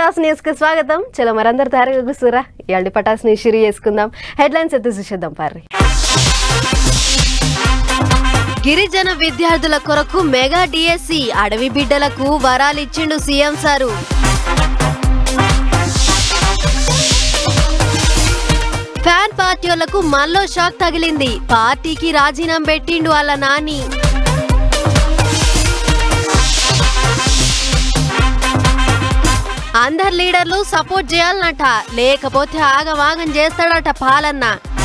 Pataas news కి స్వాగతం చలో మరందరు తయారుగా కూర్చురా ఇవాళ పటాస్ న్యూస్ షిరి చేసుకుందాం హెడ్లైన్స్ ఎత్తు చూసేద్దాం పారి గిరిజన విద్యార్థుల కొరకు మెగా డిఎస్సి అడవి బిడ్డలకు వరాలిచ్చిండు సీఎం సారు ఫ్యాన్ పార్టీలకు మల్లో షాక్ తగిలింది పార్టీకి రాజీనామా పెట్టిండు వాళ్ళ నాని అందరు లీడర్లు సపోర్ట్ చేయాలన్నట లేకపోతే ఆగమాగం చేస్తాడట పాలన్న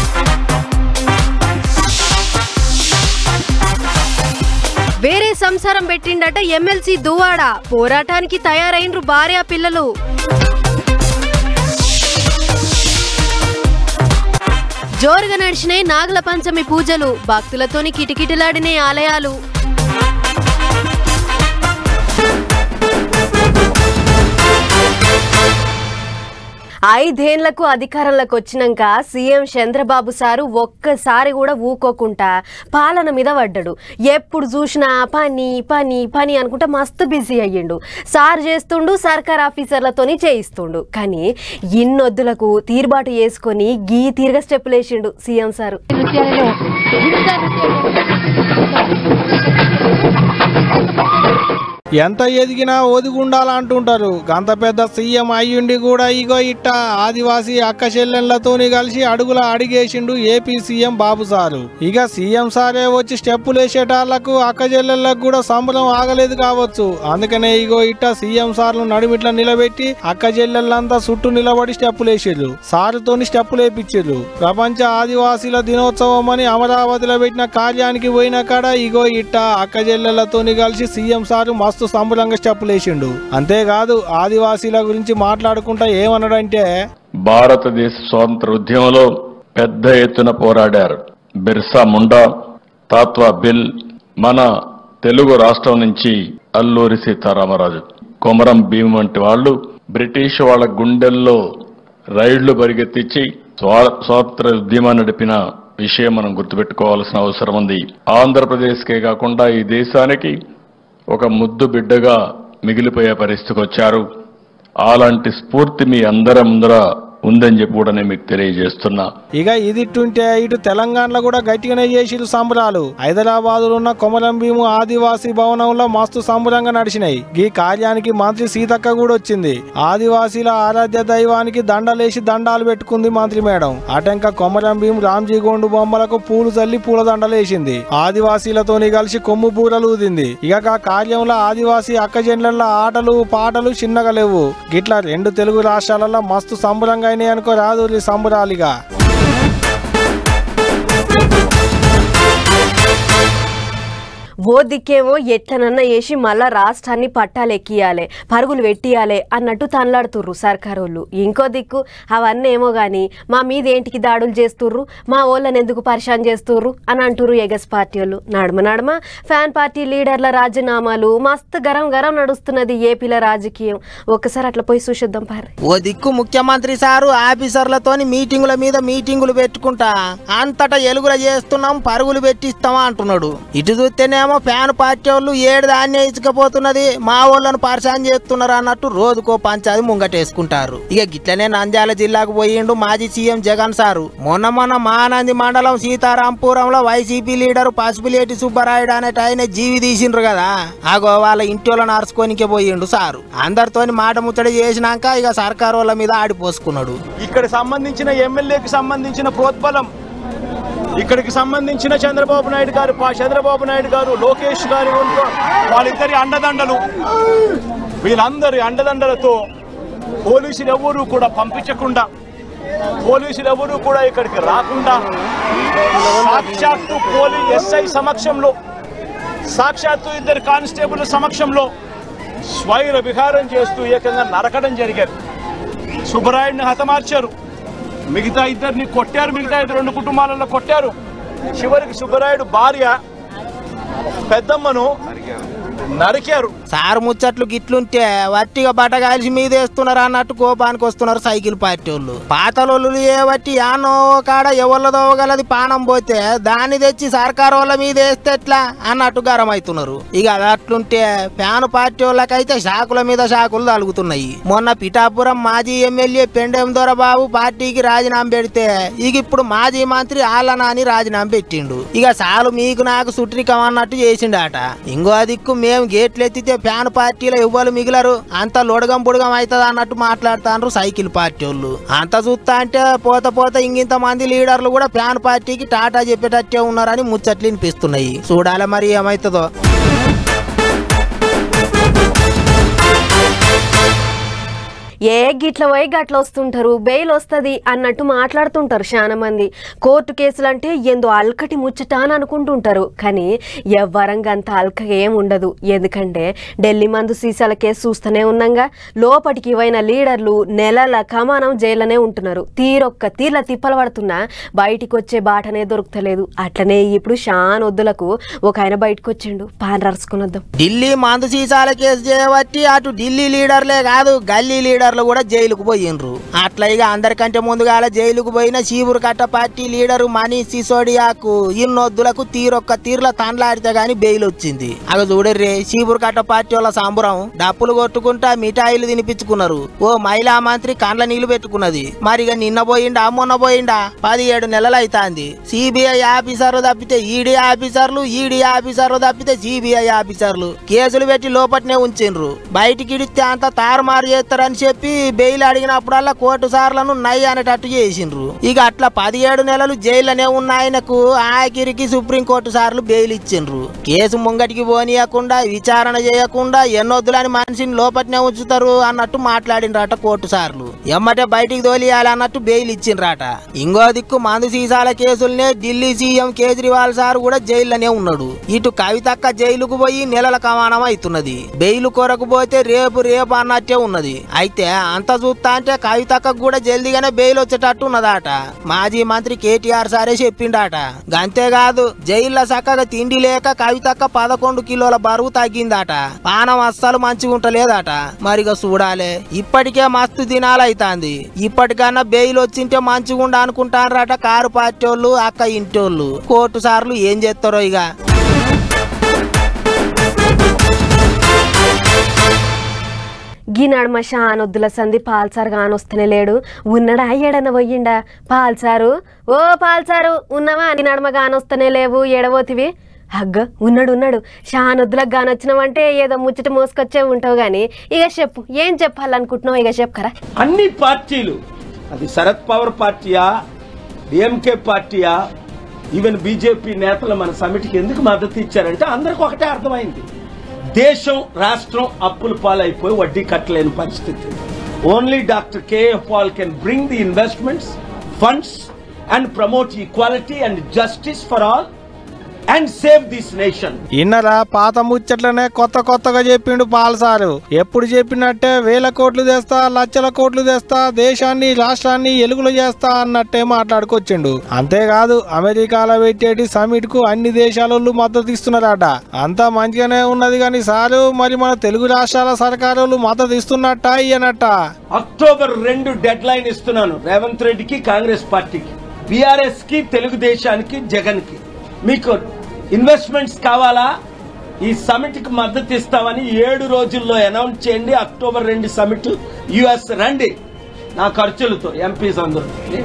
వేరే సంసారం పెట్టిండట ఎమ్మెల్సీ దువ్వాడ పోరాటానికి తయారైనరు భార్య పిల్లలు జోరుగా నడిచినాయి నాగుల పంచమి పూజలు భక్తులతోని కిటకిటలాడినాయి ఆలయాలు ఐదేళ్లకు అధికారంలోకి వచ్చినాక సీఎం చంద్రబాబు సారు ఒక్కసారి కూడా ఊకోకుండా పాలన మీద పడ్డాడు ఎప్పుడు చూసినా పని పని పని అనుకుంటా మస్తు బిజీ అయ్యిండు సార్ చేస్తుండు సర్కార్ ఆఫీసర్లతోని చేయిస్తుండు కానీ ఇన్నొద్దులకు తీరుబాటు చేసుకొని గీ తీరుగా స్టెప్పులు వేసిండు సీఎం సారు ఎంత ఎదిగినా ఒదిగుండాలంటుంటారు గంత పెద్ద సీఎం అయ్యుండి కూడా ఇగో ఇట్ట ఆదివాసీ అక్క చెల్లెళ్లతోని కలిసి అడుగుల అడిగేసిండు ఏపీ సీఎం బాబు సారు ఇక సీఎం సారే వచ్చి స్టెప్పులు వేసేటాళ్లకు అక్క చెల్లెళ్లకు కూడా సంబరం ఆగలేదు కావచ్చు అందుకనే ఇగో ఇట్ట సీఎం సార్లు నడుమిట్ల నిలబెట్టి అక్క చెల్లెళ్ళంతా చుట్టూ నిలబడి స్టెప్పులు వేసిర్రు సారుతోని స్టెప్పులు వేపించిర్రు ప్రపంచ ఆదివాసీల దినోత్సవం అని అమరావతిలో పెట్టిన కార్యానికి పోయిన కాడ ఇగో ఇట్ట అక్క చెల్లెళ్లతోని కలిసి సీఎం సారు మస్తు సంబరంగా స్టెప్పులు వేసిండు అంతేకాదు ఆదివాసీల గురించి మాట్లాడుకుంటా ఏమన్నాడంటే భారతదేశ స్వాతంత్ర ఉద్యమంలో పెద్ద ఎత్తున పోరాడారు బిర్సా ముండా తాత్వా బిల్ మన తెలుగు రాష్ట్రం నుంచి అల్లూరి సీతారామరాజు కొమరం భీమ్ వంటి వాళ్ళు బ్రిటిష్ వాళ్ళ గుండెల్లో రైళ్లు పరిగెత్తించి స్వా- స్వాతంత్ర ఉద్యమాన్ని నడిపిన విషయం మనం గుర్తుపెట్టుకోవాల్సిన అవసరం ఉంది ఆంధ్రప్రదేశ్కే కాకుండా ఈ దేశానికి ఒక ముద్దు బిడ్డగా మిగిలిపోయే పరిస్థితికి వచ్చారు అలాంటి స్ఫూర్తి మీ అందరి ముందర ఉందని చెప్పి కూడా నేను మీకు తెలియజేస్తున్నా ఇక ఇది ఇట్టుంటే ఇటు తెలంగాణలో కూడా గట్టిగానే చేసిరు సంబరాలు హైదరాబాద్ ఉన్న కొమరం భీము ఆదివాసీ భవనంలో మస్తు సంబరంగా నడిచినాయి ఈ కార్యానికి మంత్రి సీతక్క కూడా వచ్చింది ఆదివాసీల ఆరాధ్య దైవానికి దండలేసి దండాలు పెట్టుకుంది మంత్రి మేడం అటెంక కొమరం భీం రామ్జీ గోండు బొమ్మలకు పూలు చల్లి పూల దండలేసింది ఆదివాసీలతోని కలిసి కొమ్ము బూరలు ఊదింది ఇక ఆ కార్యంలో ఆదివాసీ అక్కజెండ్ల ఆటలు పాటలు చిన్నగా లేవు గిట్లా రెండు తెలుగు రాష్ట్రాలలో మస్తు సంబరంగా అయినాయి అనుకో రాదు ఈ సంబరాలిగా ఓ దిక్కేమో ఎట్లనన్నా వేసి మళ్ళా రాష్ట్రాన్ని పట్టాలు ఎక్కియాలి పరుగులు పెట్టియాలి అన్నట్టు తనలాడుతుర్రు సర్కారోళ్ళు ఇంకో దిక్కు అవన్నీ ఏమో గాని మా మీద ఏంటికి దాడులు చేస్తుర్రు మా వాళ్ళని ఎందుకు పరిశాన్ చేస్తుర్రు అని అంటుర్రు ఎగస్ పార్టీ వాళ్ళు నడుమ నడుమ ఫ్యాన్ పార్టీ లీడర్ల రాజీనామాలు మస్తు గరం గరం నడుస్తున్నది ఏపీల రాజకీయం ఒక్కసారి అట్లా పోయి చూసేద్దాం పారి ఓ దిక్కు ముఖ్యమంత్రి సారు ఆఫీసర్లతోని మీటింగుల మీద మీటింగులు పెట్టుకుంటా అంతటా ఎలుగుల చేస్తున్నాం పరుగులు పెట్టిస్తామా అంటున్నాడు ఇటు చూస్తేనేమో ఫ్యాన్ పార్టీ వాళ్ళు ఏడు ధాన్యం ఇసుకపోతున్నది మా వాళ్ళను పరిశాన్ చేస్తున్నారు అన్నట్టు రోజుకో పంచాది ముంగటేసుకుంటారు ఇక గిట్లనే నంద్యాల జిల్లాకు పోయిండు మాజీ సీఎం జగన్ సారు మొన్న మొన్న మహానంది మండలం సీతారాంపురంలో వైసీపీ లీడర్ పసుపులేటి సుబ్బరాయుడు అనేట ఆయన జీవి తీసిండ్రు కదా ఆగో వాళ్ళ ఇంటి వాళ్ళని అరుచుకోనికే పోయిండు సారు అందరితోని మాట ముచ్చడి చేసినాక ఇక సర్కారు వాళ్ళ మీద ఆడిపోసుకున్నాడు ఇక్కడ సంబంధించిన ఎమ్మెల్యేకి సంబంధించిన ప్రోద్బలం ఇక్కడికి సంబంధించిన చంద్రబాబు నాయుడు గారు పా- చంద్రబాబు నాయుడు గారు లోకేష్ గారు ఉంటూ వాళ్ళిద్దరి అండదండలు వీళ్ళందరి అండదండలతో పోలీసులు ఎవరూ కూడా పంపించకుండా పోలీసులు ఎవరూ కూడా ఇక్కడికి రాకుండా సాక్షాత్తు పోలీస్ ఎస్ఐ సమక్షంలో సాక్షాత్తు ఇద్దరు కానిస్టేబుల్ సమక్షంలో స్వైర విహారం చేస్తూ ఏకంగా నరకడం జరిగారు సుబ్బరాయుడిని హతమార్చారు మిగతా ఇద్దరిని కొట్టారు మిగతా ఇద్దరు రెండు కుటుంబాలలో కొట్టారు చివరికి సుబ్బరాయుడు భార్య పెద్దమ్మను నరికారు సారు ముచ్చట్లు గిట్లుంటే వట్టిగా బట్ట కాల్చి మీద వేస్తున్నారు అన్నట్టు కోపానికి వస్తున్నారు సైకిల్ పార్టీ వాళ్ళు పాతలోళ్ళు ఏ వట్టి యానో కాడ ఎవరిదో గలది పానం పోతే దాన్ని తెచ్చి సర్కారు వాళ్ళ మీద వేస్తే ఎట్లా అన్నట్టు గరం అవుతున్నారు ఇక అది అట్లుంటే ఫ్యాన్ పార్టీ వాళ్ళకైతే షాకుల మీద షాకులు తలుగుతున్నాయి మొన్న పిఠాపురం మాజీ ఎమ్మెల్యే పెండెం దొరబాబు పార్టీకి రాజీనామా పెడితే ఇక ఇప్పుడు మాజీ మంత్రి ఆలనాని రాజీనామా పెట్టిండు ఇక చాలు మీకు నాకు సుట్రికం అన్నట్టు చేసిండట ఇంకో దిక్కు మేము గేట్లు ఎత్తితే ఫ్యాన్ పార్టీలో ఇవ్వలు మిగిలరు అంత లొడగం బుడగం అవుతుంది అన్నట్టు మాట్లాడుతాండ్రు సైకిల్ పార్టీ వాళ్ళు అంత చూస్తా అంటే పోత పోత ఇంకింత మంది లీడర్లు కూడా ఫ్యాన్ పార్టీకి టాటా చెప్పేటట్టే ఉన్నారని ముచ్చట్లు వినిపిస్తున్నాయి చూడాలి మరి ఏమవుతుందో ఏ గిట్ల పోయి గట్ల వస్తుంటారు బెయిల్ వస్తుంది అన్నట్టు మాట్లాడుతుంటారు చాలా మంది కోర్టు కేసులు అంటే ఎందో అల్కటి ముచ్చట అని అనుకుంటుంటారు కానీ ఎవ్వరంగా అంత అల్కగా ఏం ఉండదు ఎందుకంటే ఢిల్లీ మందు సీసాల కేసు చూస్తూనే ఉన్నాగా లోపటికి పోయిన లీడర్లు నెలల కమానం జైల్లోనే ఉంటున్నారు తీరొక్క తీర్ల తిప్పలు పడుతున్నా బయటికి వచ్చే బాటనే దొరుకుతలేదు అట్లనే ఇప్పుడు షాన్ వద్దులకు ఒక ఆయన బయటకు వచ్చిండు పాన్ రరుచుకుని వద్దాం ఢిల్లీ మందు సీసాల కేసు చేయబట్టి అటు ఢిల్లీ లీడర్లే కాదు గల్లీ లీడర్లు కూడా జైలుకు పోయిండ్రు అట్లా ఇక అందరికంటే ముందుగాల జైలుకు పోయిన చీపురు కట్ట పార్టీ లీడరు మనీష్ సిసోడియాకు ఇన్నొద్దులకు తీరొక్క తీర్ల తండ్లాడితే గాని బెయిల్ వచ్చింది అవి చూడర్రే చీపురు కట్ట పార్టీ వాళ్ళ సాంబురం డప్పులు కొట్టుకుంటా మిఠాయిలు తినిపించుకున్నారు ఓ మహిళా మంత్రి కండ్ల నీళ్లు పెట్టుకున్నది మరి ఇక నిన్న పోయిండా మొన్న పోయిండా పదిహేడు నెలలు అవుతాంది సిబిఐ ఆఫీసర్లు తప్పితే ఈడీ ఆఫీసర్లు ఈడీ ఆఫీసర్లు తప్పితే సిబిఐ ఆఫీసర్లు కేసులు పెట్టి లోపట్నే ఉంచిండ్రు బయటికి ఇడితే అంత తారుమారు చేస్తారని చెప్పి బెయిల్ అడిగినప్పుడల్లా కోర్టు సార్లను నై అనేటట్టు చేసిండ్రు ఇక అట్లా పదిహేడు నెలలు జైల్లోనే ఉన్న ఆయనకు ఆఖరికి సుప్రీంకోర్టు సార్లు బెయిల్ ఇచ్చిండ్రు కేసు ముంగటికి పోనీయకుండా విచారణ చేయకుండా ఎన్నొద్దులని మనిషిని లోపట్నే ఉంచుతారు అన్నట్టు మాట్లాడిండ్రట కోర్టు సార్లు ఎమ్మటే బయటికి తోలియాలి అన్నట్టు బెయిల్ ఇచ్చిండ్రట ఇంకో దిక్కు మందు సీసాల కేసుల్నే ఢిల్లీ సీఎం కేజ్రీవాల్ సార్ కూడా జైల్లోనే ఉన్నాడు ఇటు కవితక్క జైలుకు పోయి నెలల కమానం అవుతున్నది బెయిల్ కొరకు పోతే రేపు రేపు అన్నట్టే ఉన్నది అయితే అంత చూస్తా అంటే కవితక్కకు కూడా జల్దిగానే బెయిల్ వచ్చేటట్టు ఉన్నదట మాజీ మంత్రి కేటీఆర్ సారే చెప్పిండట అంతేకాదు జైల్లో చక్కగా తిండి లేక కవితక్క పదకొండు కిలోల బరువు తగ్గిందట పానం అస్సలు మంచిగా ఉంటలేదట మరిగా చూడాలి ఇప్పటికే మస్తు దినాలు అవుతాంది ఇప్పటికన్నా బెయిల్ వచ్చింటే మంచిగా ఉండ అనుకుంటారట కారు పార్టీ వాళ్ళు అక్క ఇంటోళ్ళు కోర్టు సార్లు ఏం చేస్తారో ఇక గీ నడుమ షానొద్దుల సంధి పాల్సారు కానొస్తూనే లేడు ఉన్నడా ఏడన పోయిండా పాల్సారు ఓ పాల్సారు ఉన్నవా నీ నడుమ కానొస్తూనే లేవు ఎడబోతివి అగ్గ ఉన్నాడు ఉన్నాడు షానొద్దులకు కానొచ్చినావంటే ఏదో ముచ్చట మోసుకొచ్చే ఉంటావు కానీ ఇక చెప్పు ఏం చెప్పాలనుకుంటున్నావు ఇక చెప్పరా అన్ని పార్టీలు అది శరద్ పవార్ పార్టీయా డిఎంకే పార్టీయా ఈవెన్ బీజేపీ నేతలు మన సమిటికి ఎందుకు మద్దతు ఇచ్చారంటే అందరికి ఒకటే అర్థమైంది దేశం రాష్ట్రం అప్పుల పాలైపోయి వడ్డీ కట్టలేని పరిస్థితి only doctor KF Paul can bring the investments funds and promote equality and justice for all and save this nation ఇన్నరా పాత ముచ్చట్లనే కొత్త కొత్తగా చెప్పిండు పాలసారు ఎప్పుడు చెప్పినట్టే వేల కోట్లు తెస్తా లక్షల కోట్లు తెస్తా దేశాన్ని రాష్ట్రాన్ని ఎలుగులు చేస్తా అన్నట్టే మాట్లాడుకొచ్చిండు అంతేకాదు అమెరికాలో పెట్టేటి సమిట్ కు అన్ని దేశాల మద్దతు ఇస్తున్నారట అంతా మంచిగానే ఉన్నది కానీ సారు మరి మన తెలుగు రాష్ట్రాల సర్కారులు మద్దతు ఇస్తున్నట్ట ఇయ్యనట్ట అక్టోబర్ రెండు డెడ్ లైన్ ఇస్తున్నాను రేవంత్ రెడ్డికి కాంగ్రెస్ పార్టీకి బీఆర్ఎస్ కి తెలుగుదేశానికి జగన్ కి మీకు ఇన్వెస్ట్మెంట్స్ కావాలా ఈ సమిట్ కి మద్దతు ఇస్తామని ఏడు రోజుల్లో అనౌన్స్ చేయండి అక్టోబర్ రెండు సమిట్ యుఎస్ రండి నా ఖర్చులతో ఎంపీస్ అందరూ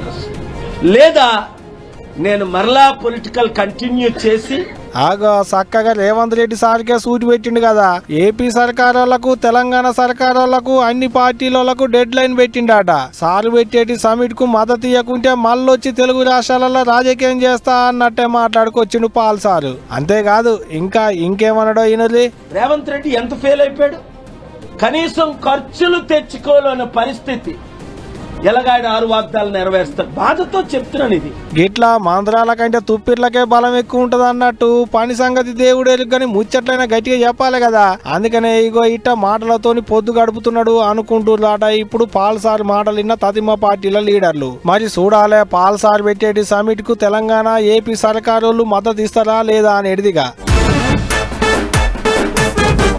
లేదా నేను మరలా పొలిటికల్ కంటిన్యూ చేసి ఆగో చక్కగా రేవంత్ రెడ్డి సార్కే సూటి పెట్టిండు కదా ఏపీ సర్కారోళ్లకు తెలంగాణ సర్కారోళ్లకు అన్ని పార్టీలకు డెడ్ లైన్ పెట్టిండట సారు పెట్టేటి సమిట్ కు మద్దతు ఇవ్వకుంటే మళ్ళొచ్చి తెలుగు రాష్ట్రాలలో రాజకీయం చేస్తా అన్నట్టే మాట్లాడుకొచ్చిండు పాల్ సారు అంతేకాదు ఇంకా ఇంకేమన్నాడో ఈయనది రేవంత్ రెడ్డి ఎంత ఫెయిల్ అయిపోయాడు కనీసం ఖర్చులు తెచ్చుకోలేని పరిస్థితి ఎలాగాడు ఆరు వాగ్దాలు నెరవేరుస్తాడు బాధతో చెప్తున్నాను ఇది గిట్లా మంత్రాల కంటే తుప్పిర్లకే బలం ఎక్కువ ఉంటది అన్నట్టు పని సంగతి దేవుడు కానీ ముచ్చట్లైనా గట్టిగా చెప్పాలి కదా అందుకనే ఇగో ఇట్ట మాటలతోని పొద్దు గడుపుతున్నాడు అనుకుంటున్నాట ఇప్పుడు పాల్ సార్ మాటలు విన్న తదిమ పార్టీల లీడర్లు మరి చూడాలే పాల్ సార్ పెట్టేటి సమిట్ కు తెలంగాణ ఏపీ సర్కారోళ్ళు మద్దతు ఇస్తారా లేదా అని ఎడిదిగా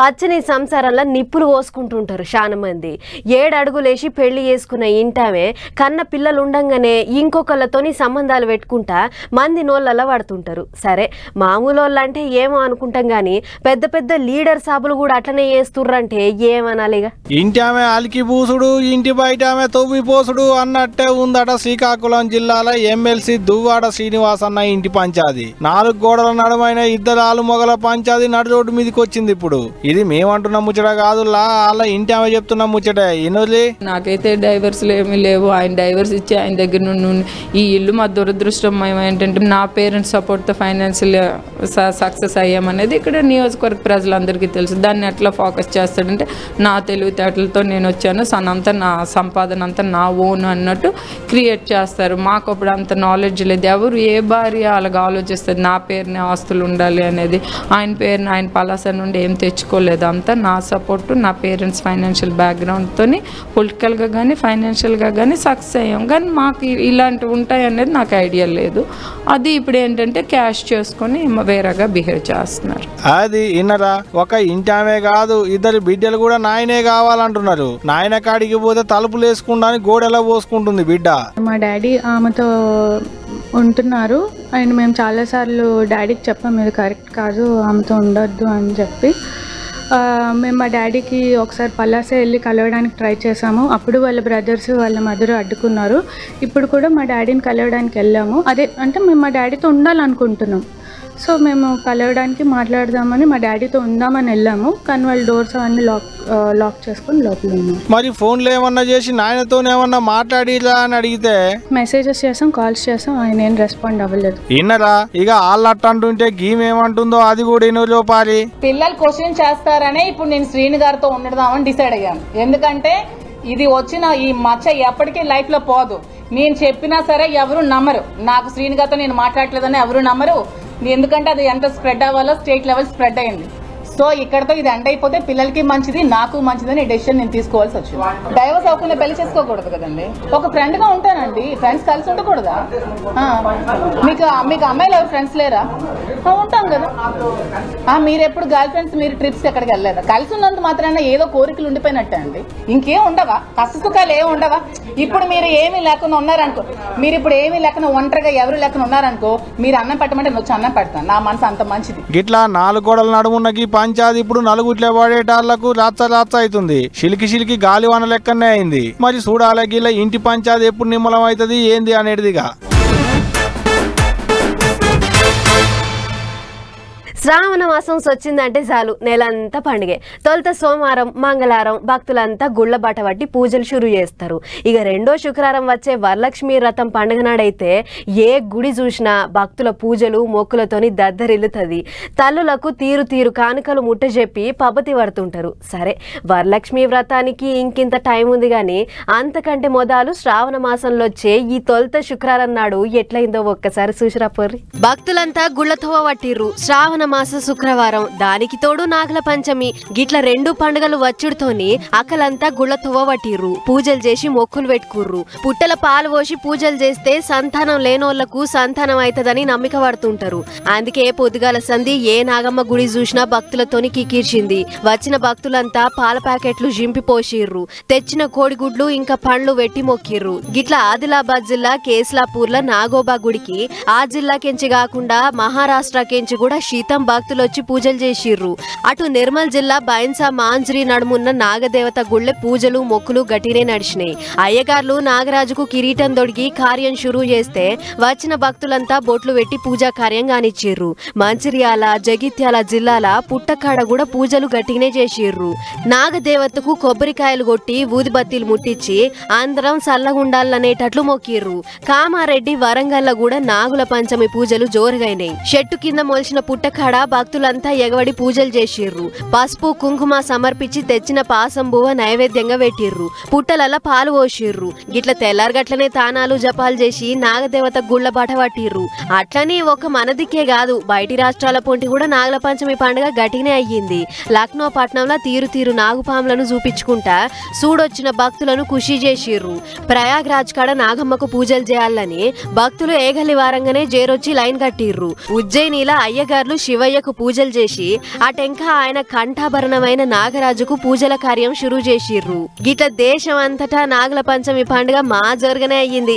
పచ్చని సంసారంలో నిప్పులు పోసుకుంటుంటారు చాలా మంది ఏడు అడుగులేసి పెళ్లి చేసుకున్న ఇంటామే కన్న పిల్లలు ఉండంగానే ఇంకొకళ్ళతోని సంబంధాలు పెట్టుకుంటా మంది నోళ్ళల్లో పడుతుంటారు సరే మామూలు వాళ్ళు అంటే ఏమో అనుకుంటాం కానీ పెద్ద పెద్ద లీడర్ సాబులు కూడా అట్లనే చేస్తుర్రంటే ఏమనాలిగా ఇంటి ఆమె అలికి పూసుడు ఇంటి బయట ఆమె తవ్వి పోసుడు అన్నట్టే ఉందట శ్రీకాకుళం జిల్లాలో ఎమ్మెల్సీ దువ్వాడ శ్రీనివాస్ అన్న ఇంటి పంచాది నాలుగు గోడల నడుమైన ఇద్దరు ఆలు మొగల పంచాది నడు రోడ్డు మీదకి వచ్చింది ఇప్పుడు ఇది మేమంటున్న ముచ్చట కాదు లా వాళ్ళ ఇంటి ఆమె చెప్తున్న ముచ్చట ఇనులి నాకైతే డైవర్స్లు ఏమీ లేవు ఆయన డైవర్స్ ఇచ్చి ఆయన దగ్గర నుండి ఉన్న- ఈ ఇల్లు మా దురదృష్టం ఏంటంటే నా పేరెంట్స్ సపోర్ట్తో ఫైనాన్షియల్ సక్సెస్ అయ్యామనేది ఇక్కడ నియోజకవర్గ ప్రజలందరికీ తెలుసు దాన్ని ఎట్లా ఫోకస్ చేస్తాడంటే నా తెలివితేటలతో నేను వచ్చాను సనంతా నా సంపాదన అంతా నా ఓన్ అన్నట్టు క్రియేట్ చేస్తారు మాకు అప్పుడు అంత నాలెడ్జ్ లేదు ఎవరు ఏ భార్య అలాగ ఆలోచిస్తుంది నా పేరునే ఆస్తులు ఉండాలి అనేది ఆయన పేరుని ఆయన పలాస నుండి ఏం తెచ్చుకోలేదు అంతా నా సపోర్ట్ నా పేరెంట్స్ ఫైనాన్షియల్ బ్యాక్గ్రౌండ్తో పొలిటికల్గా కానీ ఫైనాన్షియల్గా కానీ సక్సెస్ అయ్యాం కానీ మాకు ఇ- ఇలాంటివి ఉంటాయి అనేది నాకు ఐడియా లేదు అది ఇప్పుడు ఏంటంటే క్యాష్ చేసుకొని వేరేగా బిహేవ్ చేస్తున్నారు అది ఇన్నరా ఒక ఇంటి ఆమె కాదు ఇద్దరు బిడ్డలు కూడా నాయనే కావాలంటున్నారు నాయన కాడికి పోతే తలుపులు వేసుకుంటా అని గోడెలా పోసుకుంటుంది బిడ్డ మా డాడీ ఆమెతో ఉంటున్నారు అండ్ మేము చాలాసార్లు డాడీకి చెప్పాం ఇది కరెక్ట్ కాదు ఆమెతో ఉండొద్దు అని చెప్పి ఆ, మేము మా డాడీకి ఒకసారి పలాసే వెళ్ళి కలవడానికి ట్రై చేసాము అప్పుడు వాళ్ళ బ్రదర్స్ వాళ్ళ మదర్ అడ్డుకున్నారు ఇప్పుడు కూడా మా డాడీని కలవడానికి వెళ్ళాము అదే అంటే మేము మా డాడీతో ఉండాలనుకుంటున్నాం సో మేము కలవడానికి మాట్లాడదామని మా డాడీతో ఉందామని వెళ్ళాము కానీ వాళ్ళు డోర్స్ అవన్నీ లాక్ ఆ, లాక్ చేసుకొని లోపల ఉన్నాం మరి ఫోన్లో ఏమన్నా చేసి నాయనతోనేమన్నా మాట్లాడిరా అని అడిగితే మెసేజెస్ చేసాం కాల్స్ చేసాం ఆయన ఏం రెస్పాండ్ అవ్వలేదు ఇన్నరా ఇక ఆళ్ళట్ట అంటుంటే గీమేమంటుందో అది కూడా ఇనులో పారి పిల్లలు క్వశ్చన్ చేస్తారనే ఇప్పుడు నేను శ్రీని గారితో ఉండదామని డిసైడ్ అయ్యాను ఎందుకంటే ఇది వచ్చిన ఈ మచ్చ ఎప్పటికీ లైఫ్ లో పోదు నేను చెప్పినా సరే ఎవరు నమ్మరు నాకు శ్రీని గారితో నేను మాట్లాడలేదని ఎవరు నమ్మరు ఎందుకంటే అది ఎంత స్ప్రెడ్ అవ్వాలో స్టేట్ లెవెల్ స్ప్రెడ్ అయింది సో ఇక్కడతో ఇది ఎండ్ అయిపోతే పిల్లలకి మంచిది నాకు మంచిదని డెసిషన్ నేను తీసుకోవాల్సి వచ్చింది డైవర్స్ అవ్వకుండా పెళ్లి చేసుకోకూడదు కదండి ఒక ఫ్రెండ్ గా ఉంటానండి ఫ్రెండ్స్ కలిసి ఉండకూడదా ఆ, మీకు మీకు అమ్మాయిలు ఎవరు ఫ్రెండ్స్ లేరా ఆ, ఉంటాం కదా ఆ, మీరు ఎప్పుడు గర్ల్ ఫ్రెండ్స్ మీరు ట్రిప్స్ ఎక్కడికి వెళ్ళలేదా కలిసి ఉన్నంత మాత్రాన ఏదో కోరికలు ఉండిపోయినట్టే అండి ఇంకేం ఉండవా కష్ట సుఖాలు ఏమి ఉండవా ఇప్పుడు మీరు ఏమీ లేకుండా ఉన్నారనుకో మీరు ఇప్పుడు ఏమీ లేకుండా ఒంటరిగా ఎవరు లేకుండా ఉన్నారనుకో మీరు అన్నం పెట్టమంటే నేను వచ్చి అన్నం పెడతాను నా మనసు అంత మంచిది గిట్లా నాలుగు గోడల నడుమున్నకి పంచాది ఇప్పుడు నలుగుట్లే పడేటాళ్లకు రాచ రాచ అవుతుంది చిలికి చిలికి గాలివాన లెక్కనే అయింది మరి చూడాలి గిల్ల ఇంటి పంచాది ఎప్పుడు నిమ్మలం అవుతుంది ఏంది అనేటిదిగా శ్రావణ మాసం వచ్చిందంటే చాలు నెలంతా పండుగే తొలుత సోమవారం మంగళవారం భక్తులంతా గుళ్ళ బాట పట్టి పూజలు షురు చేస్తారు ఇక రెండో శుక్రవారం వచ్చే వరలక్ష్మి రథం పండుగ నాడైతే ఏ గుడి చూసినా భక్తుల పూజలు మొక్కులతోని దద్దరిల్లుతుంది తల్లులకు తీరు తీరు కానుకలు ముట్టజెప్పి పబ్బతి పడుతుంటారు సరే వరలక్ష్మి వ్రతానికి ఇంకింత టైం ఉంది కానీ అంతకంటే మొదలు శ్రావణ మాసంలో వచ్చే ఈ తొలుత శుక్రవారం నాడు ఎట్లయిందో ఒక్కసారి చూసిరా పోర్రి భక్తులంతా గుళ్ళతో పట్టిర్రు శ్రావణ మాస శుక్రవారం దానికి తోడు నాగల పంచమి గిట్ల రెండు పండుగలు వచ్చుడుతోని అక్కలంతా గుళ్ళతో పట్టిర్రు పూజలు చేసి మొక్కులు పెట్టుకుర్రు పుట్టల పాలు పోసి పూజలు చేస్తే సంతానం లేనోళ్లకు సంతానం అవుతుందని నమ్మిక పడుతుంటారు అందుకే పొద్దుగాల సంధి ఏ నాగమ్మ గుడి చూసినా భక్తులతోని కికీర్చింది వచ్చిన భక్తులంతా పాల ప్యాకెట్లు జింపి పోసిర్రు తెచ్చిన కోడిగుడ్లు ఇంకా పండ్లు వెట్టి మొక్కిర్రు గిట్ల ఆదిలాబాద్ జిల్లా కేస్లాపూర్ లో నాగోబా గుడికి ఆ జిల్లా కెంచి కాకుండా మహారాష్ట్ర కెంచి కూడా శీతం భక్తులు వచ్చి పూజలు చేసిర్రు అటు నిర్మల్ జిల్లా బైన్సా మాంజ్రి నడుమున్న నాగదేవత గుళ్ళె పూజలు మొక్కులు గట్టినే నడిచినాయి అయ్యగార్లు నాగరాజుకు కిరీటం దొడిగి కార్యం షురూ చేస్తే వచ్చిన భక్తులంతా బొట్లు పెట్టి పూజా కార్యం కానిచ్చిర్రు మంచిర్యాల జగిత్యాల జిల్లాల పుట్టకాడ కూడా పూజలు గట్టిగానే చేసిర్రు నాగదేవతకు కొబ్బరికాయలు కొట్టి ఊదిబత్తీలు ముట్టించి అందరం చల్లగుండాలనేటట్లు మొక్కిర్రు కామారెడ్డి వరంగల్ల కూడా నాగుల పంచమి పూజలు జోరుగైనాయి చెట్టు కింద మొలిచిన పుట్టకాడ భక్తులంతా ఎగవడి పూజలు చేసిర్రు పసుపు కుంకుమ సమర్పించి తెచ్చిన పాసం బువ్వ నైవేద్యంగా పెట్టిర్రు పుట్టలల్ల పాలు పోసిర్రు గిట్ల తెల్లారగట్లనే తానాలు జపాలు చేసి నాగదేవత గుళ్ళ బాట పట్టిర్రు అట్లనే ఒక మనదికే కాదు బయటి రాష్ట్రాల పొంటి కూడా నాగల పంచమి పండుగ గట్టిగానే అయ్యింది లక్నో పట్నంలో తీరు తీరు నాగుపాములను చూపించుకుంటా సూడొచ్చిన భక్తులను ఖుషి చేసిర్రు ప్రయాగ్రాజ్ కాడ నాగమ్మకు పూజలు చేయాలని భక్తులు ఏగలి వారంగానే జేరొచ్చి లైన్ కట్టిర్రు ఉజ్జయినిల అయ్యగార్లు శివ శివయ్యకు పూజలు చేసి అటెంక ఆయన కంఠాభరణమైన నాగరాజుకు పూజల కార్యం షురూ చేసిర్రు గిట్ల దేశం అంతటా నాగల పంచమి పండుగ మా జరగనే అయ్యింది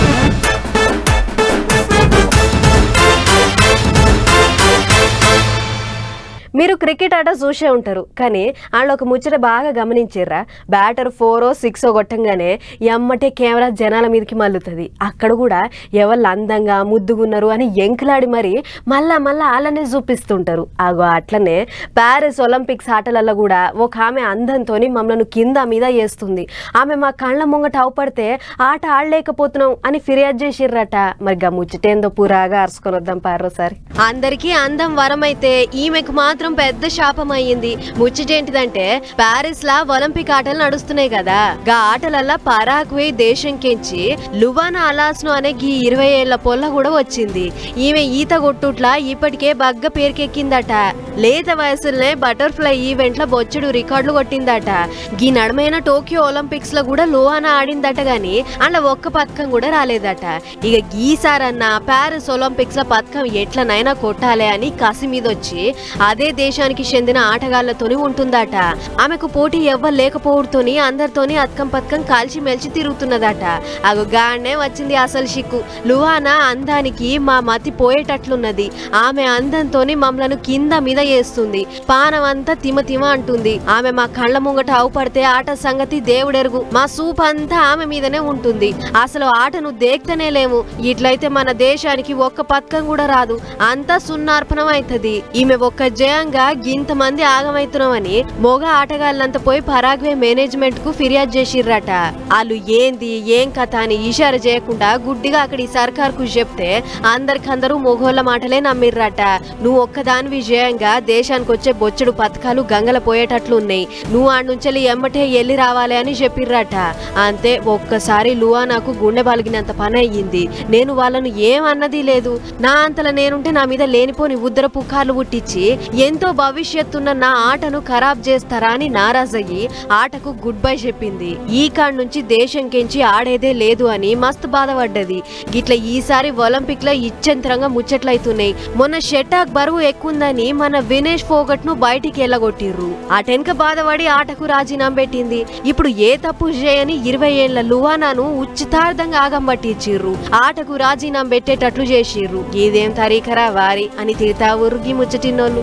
మీరు క్రికెట్ ఆట చూసే ఉంటారు కానీ వాళ్ళు ఒక ముచ్చట బాగా గమనించారా బ్యాటర్ ఫోరో సిక్సో కొట్టంగానే ఎమ్మటే కెమెరా జనాల మీదకి మల్లుతుంది అక్కడ కూడా ఎవరు అందంగా ముద్దుగున్నారు అని ఎంకులాడి మరి మళ్ళా మళ్ళా వాళ్ళనే చూపిస్తుంటారు అగో అట్లనే ప్యారిస్ ఒలింపిక్స్ ఆటలలో కూడా ఒక ఆమె అందంతో మమ్మల్ని కింద మీద వేస్తుంది ఆమె మా కళ్ళ ముంగట అవపడితే ఆట ఆడలేకపోతున్నాం అని ఫిర్యాదు చేసిర్రట మరి గా ముచ్చటేందో పురాగా అరుచుకొని వద్దాం పారు సార్ అందరికీ అందం వరమైతే ఈమెకు మాత్రం పెద్ద శాపం అయ్యింది ముచ్చటేంటిదంటే ప్యారిస్ లా ఒలింపిక్ ఆటలు నడుస్తున్నాయి కదా గా ఆటలల్లా పరాగ్వే దేశం కెంచి లువానా అలాస్ను అనే గీ ఇరవై ఏళ్ల పొల్ల కూడా వచ్చింది ఈమె ఈత కొట్టుట్లా ఇప్పటికే బగ్గ పేరుకెక్కిందట లేత వయసులోనే బటర్ఫ్లై ఈవెంట్ లో బొచ్చుడు రికార్డులు కొట్టిందట గీ నడమైన టోక్యో ఒలింపిక్స్ లో కూడా లోహానా ఆడిందట గాని అలా ఒక్క పథకం కూడా రాలేదట ఇక గీసారన్న ప్యారిస్ ఒలింపిక్స్ లో పథకం ఎట్లనైనా కొట్టాలి అని కసి మీద వచ్చి అదే దేశానికి చెందిన ఆటగాళ్లతోని ఉంటుందట ఆమెకు పోటీ ఎవ్వరు లేకపోవడంతోని అందరితోని అత్కం పథకం కాల్చి మెలిచి తిరుగుతున్నదట అగో గానే వచ్చింది అసలు షిక్కు లుహానా అందానికి మా మతి పోయేటట్లున్నది ఆమె అందంతోని మమ్మలను కింద మీద చేస్తుంది పానం అంతా తిమ తిమ అంటుంది ఆమె మా కళ్ళ ముంగట అవుపడితే ఆట సంగతి దేవుడెరుగు మా సూప్ అంతా ఆమె మీదనే ఉంటుంది అసలు ఆటను దేక్తనే లేము ఇట్లయితే మన దేశానికి ఒక్క పథకం కూడా రాదు అంతా సున్నార్పణం అవుతుంది ఈమె ఒక్క జయంగా గింత మంది ఆగమైతున్నామని మొగ ఆటగాళ్ళంతా పోయి పరాగ్వే మేనేజ్మెంట్ కు ఫిర్యాదు చేసిర్రట వాళ్ళు ఏంది ఏం కథ అని ఇషార చేయకుండా గుడ్డిగా అక్కడ ఈ సర్కార్ కు చెప్తే అందరికందరూ మొగోళ్ళ మాటలే నమ్మిర్రట నువ్వు ఒక్కదాని విజయంగా దేశానికి వచ్చే బొచ్చుడు పథకాలు గంగల పోయేటట్లు ఉన్నాయి నువ్వు ఆడ నుంచి ఎమ్మటే ఎల్లి రావాలి అని చెప్పిర్రట అంతే ఒక్కసారి లువా నాకు గుండె బలిగినంత పని అయ్యింది నేను వాళ్ళను ఏమన్నది లేదు నా అంతల నేనుంటే నా మీద లేనిపోని ఉద్దర పుకార్లు పుట్టించి ఎంతో భవిష్యత్తున్న నా ఆటను ఖరాబ్ చేస్తారా అని నారాజయ్యి ఆటకు గుడ్ బై చెప్పింది ఈ కాడ నుంచి దేశం కెంచి ఆడేదే లేదు అని మస్తు బాధపడ్డది గిట్ల ఈసారి ఒలింపిక్ లో ఇచ్చంతరంగా ముచ్చట్లయితున్నాయి మొన్న షెటాక్ బరువు ఎక్కువందని మన వినేష్ ఫోగట్ ను బయటికి వెళ్ళగొట్టిర్రు అటెనక బాధపడి ఆటకు రాజీనామా పెట్టింది ఇప్పుడు ఏ తప్పు చేయని ఇరవై ఏళ్ల లువానాను ఉచితార్థంగా ఆగం పట్టించిర్రు ఆటకు రాజీనామా పెట్టేటట్లు చేసిర్రు ఇదేం తరీఖరా వారి అని తిడతా ఉరుగి ముచ్చటిన్నోళ్ళు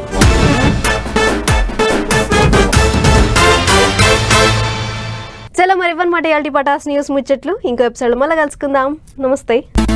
చలో మరి ఇవ్వనమాట ఇవాళ పటాస్ న్యూస్ ముచ్చట్లు ఇంకో ఎపిసోడ్ మళ్ళీ కలుసుకుందాం నమస్తే